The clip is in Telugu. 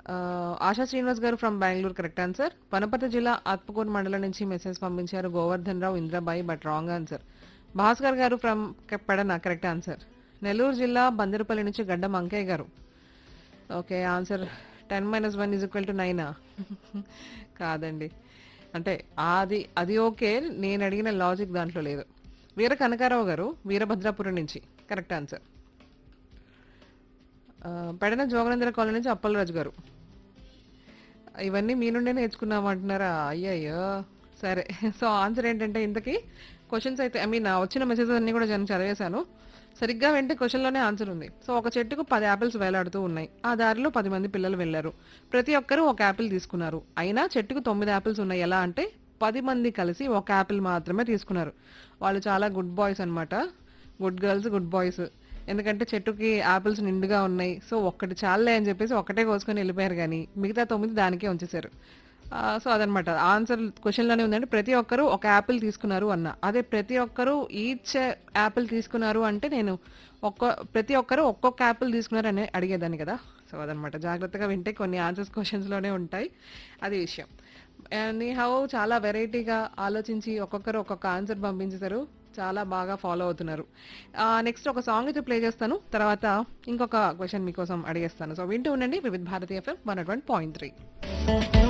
ఆ, Asha Srinivas garu from Bengaluru correct answer Wanaparthy జిల్లా ఆత్మకూరు మండలం నుంచి మెసేజ్ పంపించారు Govardhan Rao Indrabai but wrong answer Bhaskar garu from Pedana correct answer Nellore జిల్లా బందరుపల్లి నుంచి Gaddam Ankaiah garu okay answer ten minus one is equal to నైనా కాదండి అంటే అది అది ఓకే నేను అడిగిన లాజిక్ దాంట్లో లేదు వీర కనకారావు గారు వీరభద్రాపురం నుంచి correct answer Pedana Joganendra colony నుంచి అప్పలరాజు గారు ఇవన్నీ మీ నుండే నేర్చుకున్నామంటున్నారా అయ్యయ్యో సరే సో ఆన్సర్ ఏంటంటే ఇంతకీ క్వశ్చన్స్ అయితే ఐ మీన్ వచ్చిన మెసేజెస్ అన్ని కూడా నేను చదివేశాను సరిగ్గా వెంటే క్వశ్చన్లోనే ఆన్సర్ ఉంది సో ఒక చెట్టుకు పది యాపిల్స్ వేలాడుతూ ఉన్నాయి ఆ దారిలో పది మంది పిల్లలు వెళ్ళారు ప్రతి ఒక్కరూ ఒక యాపిల్ తీసుకున్నారు అయినా చెట్టుకు తొమ్మిది యాపిల్స్ ఉన్నాయి ఎలా అంటే పది మంది కలిసి ఒక యాపిల్ మాత్రమే తీసుకున్నారు వాళ్ళు చాలా గుడ్ బాయ్స్ అన్నమాట గుడ్ గర్ల్స్ గుడ్ బాయ్స్ ఎందుకంటే చెట్టుకి యాపిల్స్ నిండుగా ఉన్నాయి సో ఒక్కటి చాలే అని చెప్పేసి ఒక్కటే కోసుకొని వెళ్ళిపోయారు కానీ మిగతా తొమ్మిది దానికే ఉంచేశారు ఆ, సో అదనమాట ఆన్సర్ క్వశ్చన్లోనే ఉందంటే ప్రతి ఒక్కరూ ఒక యాపిల్ తీసుకున్నారు అన్న అదే ప్రతి ఒక్కరూ ఈచ్ యాపిల్ తీసుకున్నారు అంటే నేను ఒక్క ప్రతి ఒక్కరూ ఒక్కొక్క యాపిల్ తీసుకున్నారు అని అడిగేదాన్ని కదా సో అదనమాట జాగ్రత్తగా వింటే కొన్ని ఆన్సర్స్ క్వశ్చన్స్లోనే ఉంటాయి అది విషయం అండ్ హౌ చాలా వెరైటీగా ఆలోచించి ఒక్కొక్కరు ఒక్కొక్క ఆన్సర్ పంపించేశారు చాలా బాగా ఫాలో అవుతున్నారు నెక్స్ట్ ఒక సాంగ్ అయితే ప్లే చేస్తాను తర్వాత ఇంకొక క్వశ్చన్ మీకోసం అడిగేస్తాను సో వింటూ ఉండండి Vividh Bharati FM one point three